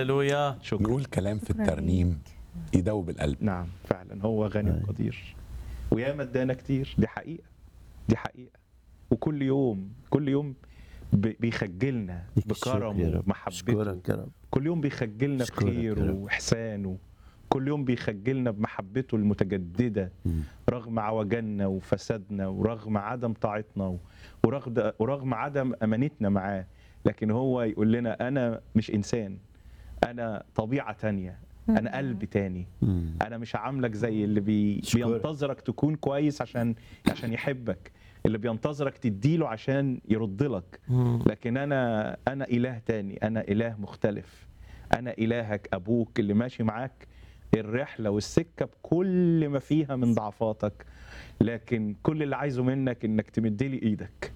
هللويا شكرا نقول كلام في شكراً الترنيم يدوب القلب نعم فعلا هو غني أيوة. وقدير وياما ادانا كتير دي حقيقه دي حقيقه وكل يوم كل يوم ب- بيخجلنا ليك الشكر يا بكرمه رب. ومحبته اشكرك يا رب كل يوم بيخجلنا أشكرك يا بخيره رب. واحسانه كل يوم بيخجلنا بمحبته المتجدده مم. رغم عوجنا وفسادنا ورغم عدم طاعتنا و- ورغم ورغم عدم امانتنا معاه لكن هو يقول لنا انا مش انسان انا طبيعه تانية انا قلب تاني مم. انا مش عاملك زي اللي بي... أشكرك. بينتظرك تكون كويس عشان عشان يحبك اللي بينتظرك تديله عشان يرد لك مم. لكن انا انا اله تاني انا اله مختلف انا الهك ابوك اللي ماشي معاك الرحله والسكه بكل ما فيها من ضعفاتك لكن كل اللي عايزه منك انك تمد لي ايدك